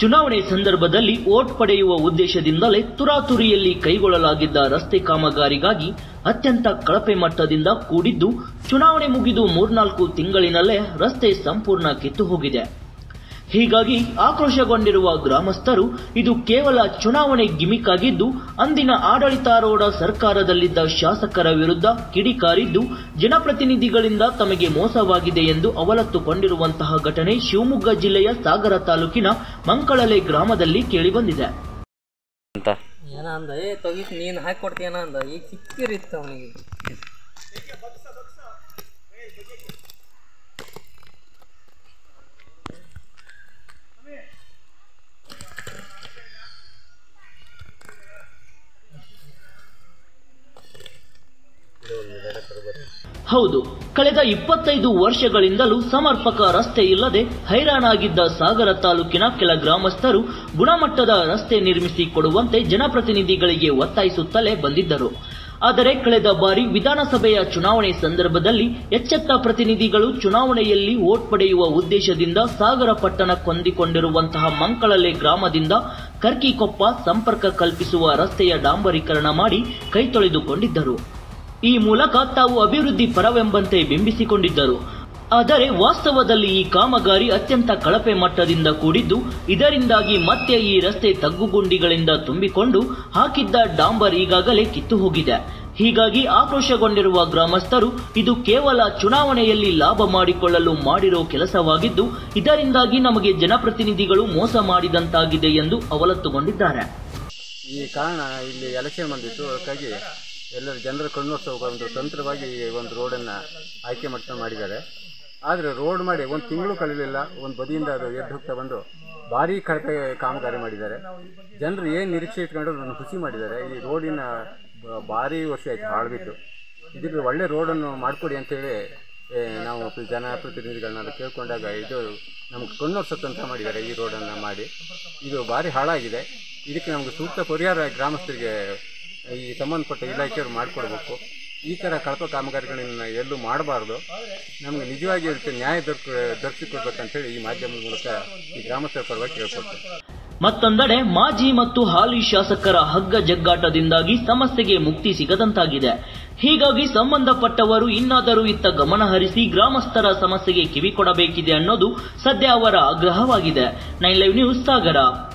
ಚುನಾವಣೆ ಸಂದರ್ಭದಲ್ಲಿ ವೋಟ್ ಪಡೆಯುವ ಉದ್ದೇಶದಿಂದಲೇ ತುರಾತುರಿಯಲ್ಲಿ ಕೈಗೊಳ್ಳಲಾಗಿದ್ದ ರಸ್ತೆ ಕಾಮಗಾರಿಗಾಗಿ ಅತ್ಯಂತ ಕಳಪೆ ಮಟ್ಟದಿಂದ ಕೂಡಿದ್ದು ಚುನಾವಣೆ ಮುಗಿದು ಮೂರ್ನಾಲ್ಕು ತಿಂಗಳಿನಲ್ಲೇ ರಸ್ತೆ ಸಂಪೂರ್ಣ ಕಿತ್ತು ಹೋಗಿದೆ ಹೀಗಾಗಿ ಆಕ್ರೋಶಗೊಂಡಿರುವ ಗ್ರಾಮಸ್ಥರು ಇದು ಕೇವಲ ಚುನಾವಣೆ ಗಿಮಿಕ್ ಆಗಿದ್ದು ಅಂದಿನ ಆಡಳಿತಾರೂಢ ಸರ್ಕಾರದಲ್ಲಿದ್ದ ಶಾಸಕರ ವಿರುದ್ಧ ಕಿಡಿಕಾರಿದ್ದು ಜನಪ್ರತಿನಿಧಿಗಳಿಂದ ತಮಗೆ ಮೋಸವಾಗಿದೆ ಎಂದು ಅವಲತ್ತುಕೊಂಡಿರುವಂತಹ ಘಟನೆ ಶಿವಮೊಗ್ಗ ಜಿಲ್ಲೆಯ ಸಾಗರ ತಾಲೂಕಿನ ಮಂಕಳಲೆ ಗ್ರಾಮದಲ್ಲಿ ಕೇಳಿಬಂದಿದೆ ಅಂತ ಏನ ಅಂದ ಏ ತೊಗಿಸ್ ನೀನು ಹಾಕಿ ಕೊಡ್ತೀಯನ ಅಂದ ಈಗ ಸಿಕ್ಕಿರಿತ್ತು ಅವನಿಗೆ ಹೌದು ಕಳೆದ ಇಪ್ಪತ್ತೈದು ವರ್ಷಗಳಿಂದಲೂ ಸಮರ್ಪಕ ರಸ್ತೆ ಇಲ್ಲದೆ ಹೈರಾಣಾಗಿದ್ದ ಸಾಗರ ತಾಲೂಕಿನ ಕೆಲ ಗ್ರಾಮಸ್ಥರು ಗುಣಮಟ್ಟದ ರಸ್ತೆ ನಿರ್ಮಿಸಿ ಕೊಡುವಂತೆ ಜನಪ್ರತಿನಿಧಿಗಳಿಗೆ ಒತ್ತಾಯಿಸುತ್ತಲೇ ಬಂದಿದ್ದರು ಆದರೆ ಕಳೆದ ಬಾರಿ ವಿಧಾನಸಭೆಯ ಚುನಾವಣೆ ಸಂದರ್ಭದಲ್ಲಿ ಎಚ್ಚೆತ್ತ ಪ್ರತಿನಿಧಿಗಳು ಚುನಾವಣೆಯಲ್ಲಿ ವೋಟ್ ಪಡೆಯುವ ಉದ್ದೇಶದಿಂದ ಸಾಗರ ಪಟ್ಟಣಕ್ಕೊಂದಿಕೊಂಡಿರುವಂತಹ ಮಂಕಳಲೆ ಗ್ರಾಮದಿಂದ ಕರ್ಕಿಕೊಪ್ಪ ಸಂಪರ್ಕ ಕಲ್ಪಿಸುವ ರಸ್ತೆಯ ಡಾಂಬರೀಕರಣ ಮಾಡಿ ಕೈತೊಳೆದುಕೊಂಡಿದ್ದರು ಈ ಮೂಲಕ ತಾವು ಅಭಿವೃದ್ಧಿ ಪರವೆಂಬಂತೆ ಬಿಂಬಿಸಿಕೊಂಡಿದ್ದರು ಆದರೆ ವಾಸ್ತವದಲ್ಲಿ ಈ ಕಾಮಗಾರಿ ಅತ್ಯಂತ ಕಳಪೆ ಮಟ್ಟದಿಂದ ಕೂಡಿದ್ದು ಇದರಿಂದಾಗಿ ಮತ್ತೆ ಈ ರಸ್ತೆ ತಗ್ಗುಗುಂಡಿಗಳಿಂದ ತುಂಬಿಕೊಂಡು ಹಾಕಿದ್ದ ಡಾಂಬರ್ ಈಗಾಗಲೇ ಕಿತ್ತು ಹೋಗಿದೆ ಹೀಗಾಗಿ ಆಕ್ರೋಶಗೊಂಡಿರುವ ಗ್ರಾಮಸ್ಥರು ಇದು ಕೇವಲ ಚುನಾವಣೆಯಲ್ಲಿ ಲಾಭ ಮಾಡಿಕೊಳ್ಳಲು ಮಾಡಿರೋ ಕೆಲಸವಾಗಿದ್ದು ಇದರಿಂದಾಗಿ ನಮಗೆ ಜನಪ್ರತಿನಿಧಿಗಳು ಮೋಸ ಮಾಡಿದಂತಾಗಿದೆ ಎಂದು ಅವಲತ್ತುಗೊಂಡಿದ್ದಾರೆ ಈ ಕಾರಣ ಇಲ್ಲಿ ಎಲೆಕ್ಷನ್ ಬಂದಿತ್ತು ಅದಕ್ಕಾಗಿ ಎಲ್ಲರ ಜನರ ಕಣ್ಣೋತ್ಸವ ಒಂದು ತಂತ್ರವಾಗಿ ಈ ಒಂದು ರೋಡನ್ನು ಆಯ್ಕೆ ಮಾಡ್ಕೊಂಡು ಮಾಡಿದ್ದಾರೆ ಆದರೆ ರೋಡ್ ಮಾಡಿ ಒಂದು ತಿಂಗಳು ಕಳೆಯಲಿಲ್ಲ ಒಂದು ಬದಿಯಿಂದ ಅದು ಎದ್ದು ಹೋಗ್ತಾ ಬಂದು ಭಾರಿ ಕಳಪೆ ಕಾಮಗಾರಿ ಮಾಡಿದ್ದಾರೆ ಜನರು ಏನು ನಿರೀಕ್ಷೆ ಇಟ್ಕೊಂಡು ಅದನ್ನು ಖುಷಿ ಮಾಡಿದ್ದಾರೆ ಈ ರೋಡಿನ ಬ- ಭಾರಿ ವರ್ಷ ಆಯ್ತು ಹಾಳ್ಬಿಟ್ಟು ಇದ್ರ ಒಳ್ಳೆ ರೋಡನ್ನು ಮಾಡಿಕೊಡಿ ಅಂತೇಳಿ ಏ, ನಾವು ಪ್ರ- ಜನಪ್ರತಿನಿಧಿಗಳನ್ನೆಲ್ಲ ಕೇಳ್ಕೊಂಡಾಗ ಇದು ನಮ್ಗೆ ಕಣ್ಣೋರ್ಸತ್ತಂತ ಮಾಡಿದ್ದಾರೆ ಈ ರೋಡನ್ನು ಮಾಡಿ ಇದು ಭಾರಿ ಹಾಳಾಗಿದೆ ಇದಕ್ಕೆ ನಮಗೆ ಸೂಕ್ತ ಪರಿಹಾರ ಗ್ರಾಮಸ್ಥರಿಗೆ ಈ ಸಂಬಂಧಪಟ್ಟ ಇಲಾಖೆಯವರು ಮಾಡಿಕೊಡ್ಬೇಕು ಈ ಥರ ಕಳಪ ಕಾಮಗಾರಿಗಳನ್ನ ಎಲ್ಲೂ ಮಾಡಬಾರ್ದು ನಮಗೆ ನಿಜವಾಗಿ ಇದಕ್ಕೆ ನ್ಯಾಯ ದೊರಕ ದೊರಕಿಕೊಡ್ಬೇಕಂತೇಳಿ ಈ ಮಾಧ್ಯಮದ ಮೂಲಕ ಈ ಗ್ರಾಮಸ್ಥರ ಪರವಾಗಿ ಕೇಳ್ಕೊಳ್ತೇನೆ ಮತ್ತೊಂದೆಡೆ ಮಾಜಿ ಮತ್ತು ಹಾಲಿ ಶಾಸಕರ ಹಗ್ಗ ಜಗ್ಗಾಟದಿಂದಾಗಿ ಸಮಸ್ಯೆಗೆ ಮುಕ್ತಿ ಸಿಗದಂತಾಗಿದೆ ಹೀಗಾಗಿ ಸಂಬಂಧಪಟ್ಟವರು ಇನ್ನಾದರೂ ಇತ್ತ ಗಮನ ಹರಿಸಿ ಗ್ರಾಮಸ್ಥರ ಸಮಸ್ಯೆಗೆ ಕಿವಿ ಕೊಡಬೇಕಿದೆ ಅನ್ನೋದು ಸದ್ಯ ಅವರ ಆಗ್ರಹವಾಗಿದೆ ನೈನ್ ಲೈವ್ ನ್ಯೂಸ್ ಸಾಗರ